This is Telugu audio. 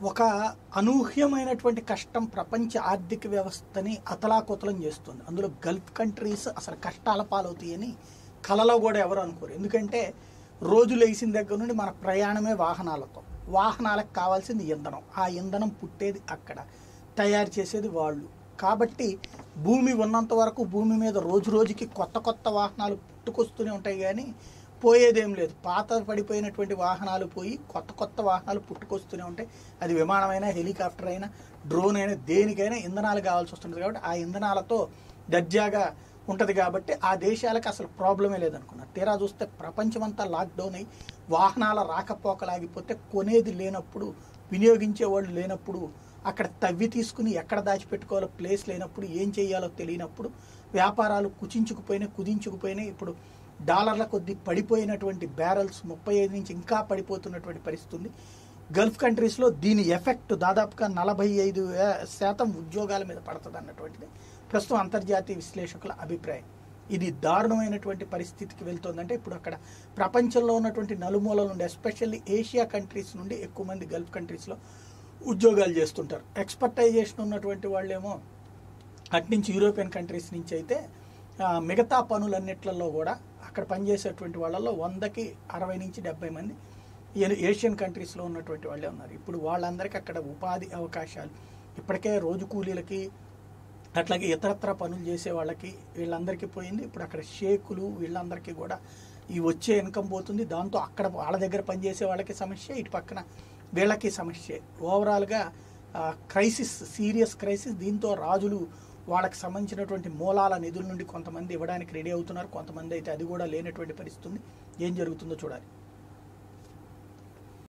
ఒక అనూహ్యమైనటువంటి కష్టం ప్రపంచ ఆర్థిక వ్యవస్థని అతలాకుతలం చేస్తుంది అందులో గల్ఫ్ కంట్రీస్ అసలు కష్టాల పాలవుతాయని కలలో కూడా ఎవరు అనుకోరు ఎందుకంటే రోజు లేచిన దగ్గర నుండి మన ప్రయాణమే వాహనాలతో వాహనాలకు కావాల్సింది ఇంధనం ఆ ఇంధనం పుట్టేది అక్కడ తయారు చేసేది వాళ్ళు కాబట్టి భూమి ఉన్నంత వరకు భూమి మీద రోజు రోజుకి కొత్త కొత్త వాహనాలు పుట్టుకొస్తూనే ఉంటాయి కానీ పోయేదేం లేదు పాత పడిపోయినటువంటి వాహనాలు పోయి కొత్త కొత్త వాహనాలు పుట్టుకొస్తూనే ఉంటాయి అది విమానమైనా హెలికాప్టర్ అయినా డ్రోన్ అయినా దేనికైనా ఇంధనాలు కావాల్సి వస్తుంది కాబట్టి ఆ ఇంధనాలతో దర్జాగా ఉంటుంది కాబట్టి ఆ దేశాలకు అసలు ప్రాబ్లమే లేదనుకున్నారు తీరా చూస్తే ప్రపంచమంతా లాక్డౌన్ అయ్యి వాహనాల రాకపోకలాగిపోతే కొనేది లేనప్పుడు వినియోగించే వాళ్ళు లేనప్పుడు అక్కడ తవ్వి తీసుకుని ఎక్కడ దాచిపెట్టుకోవాలో ప్లేస్ లేనప్పుడు ఏం చేయాలో తెలియనప్పుడు వ్యాపారాలు కుచించుకుపోయినాయి కుదించుకుపోయినాయి ఇప్పుడు డాలర్ల కొద్దీ పడిపోయినటువంటి బ్యారల్స్ ముప్పై ఐదు నుంచి ఇంకా పడిపోతున్నటువంటి పరిస్థితి ఉంది గల్ఫ్ కంట్రీస్లో దీని ఎఫెక్ట్ దాదాపుగా నలభై ఐదు శాతం ఉద్యోగాల మీద పడుతుంది అన్నటువంటిది ప్రస్తుతం అంతర్జాతీయ విశ్లేషకుల అభిప్రాయం ఇది దారుణమైనటువంటి పరిస్థితికి వెళ్తోందంటే ఇప్పుడు అక్కడ ప్రపంచంలో ఉన్నటువంటి నలుమూలల నుండి ఎస్పెషల్లీ ఏషియా కంట్రీస్ నుండి ఎక్కువ మంది గల్ఫ్ కంట్రీస్లో ఉద్యోగాలు చేస్తుంటారు ఎక్స్పర్టైజేషన్ ఉన్నటువంటి వాళ్ళేమో అట్నుంచి యూరోపియన్ కంట్రీస్ నుంచి అయితే ఆ, మిగతా పనులన్నిట్లలో కూడా అక్కడ పనిచేసేటువంటి వాళ్ళలో వందకి అరవై నుంచి డెబ్బై మంది ఏ- ఏషియన్ కంట్రీస్లో ఉన్నటువంటి వాళ్ళే ఉన్నారు ఇప్పుడు వాళ్ళందరికీ అక్కడ ఉపాధి అవకాశాలు ఇప్పటికే రోజు కూలీలకి అట్లాగే ఇతరత్ర పనులు చేసే వాళ్ళకి వీళ్ళందరికీ పోయింది ఇప్పుడు అక్కడ షేకులు వీళ్ళందరికీ కూడా ఈ వచ్చే ఇన్కమ్ పోతుంది దాంతో అక్కడ వాళ్ళ దగ్గర పనిచేసే వాళ్ళకి సమస్య ఇటు పక్కన వీళ్ళకి సమస్య ఓవరాల్గా క్రైసిస్ సీరియస్ క్రైసిస్ దీంతో రాజులు వాళ్ళకి సంబంధించినటువంటి మూలాల నిధుల నుండి కొంతమంది ఇవ్వడానికి రెడీ అవుతున్నారు కొంతమంది అయితే అది కూడా లేనటువంటి పరిస్థితి ఉంది ఏం జరుగుతుందో చూడాలి